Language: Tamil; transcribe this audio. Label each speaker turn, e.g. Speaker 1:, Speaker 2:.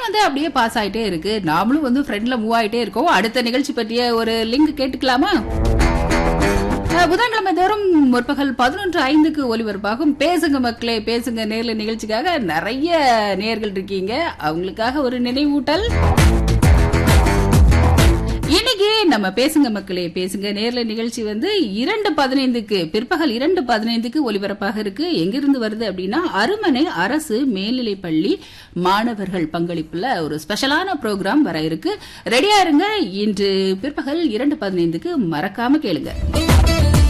Speaker 1: வந்து அப்படியே பாஸ் ஆயிட்டே இருக்கு நாமளும் வந்து ஃப்ரெண்ட்ல மூவ் ஆயிட்டே இருக்கோம் அடுத்த நிகழ்ச்சி பற்றிய ஒரு லிங்க் கேட்டுக்கலாமா அஹ், புதன்கிழமை தோறும் முற்பகல் பதினொன்று ஐந்துக்கு ஒலிபரப்பாகும் பேசுங்க மக்களே பேசுங்க நேர்ல நிகழ்ச்சிக்காக நிறைய நேர்கள் இருக்கீங்க அவங்களுக்காக ஒரு நினைவூட்டல் இன்னைக்கு நம்ம பேசுங்க மக்களே பேசுங்க நேர்ல நிகழ்ச்சி வந்து இரண்டு பதினைந்துக்கு பிற்பகல் இரண்டு பதினைந்துக்கு ஒலிபரப்பாக இருக்கு எங்கிருந்து வருது அப்படின்னா அருமனை அரசு மேல்நிலைப் பள்ளி மாணவர்கள் பங்களிப்புல ஒரு ஸ்பெஷலான ப்ரோக்ராம் வர இருக்கு ரெடியா இருங்க இன்று பிற்பகல் இரண்டு பதினைந்துக்கு மறக்காம கேளுங்க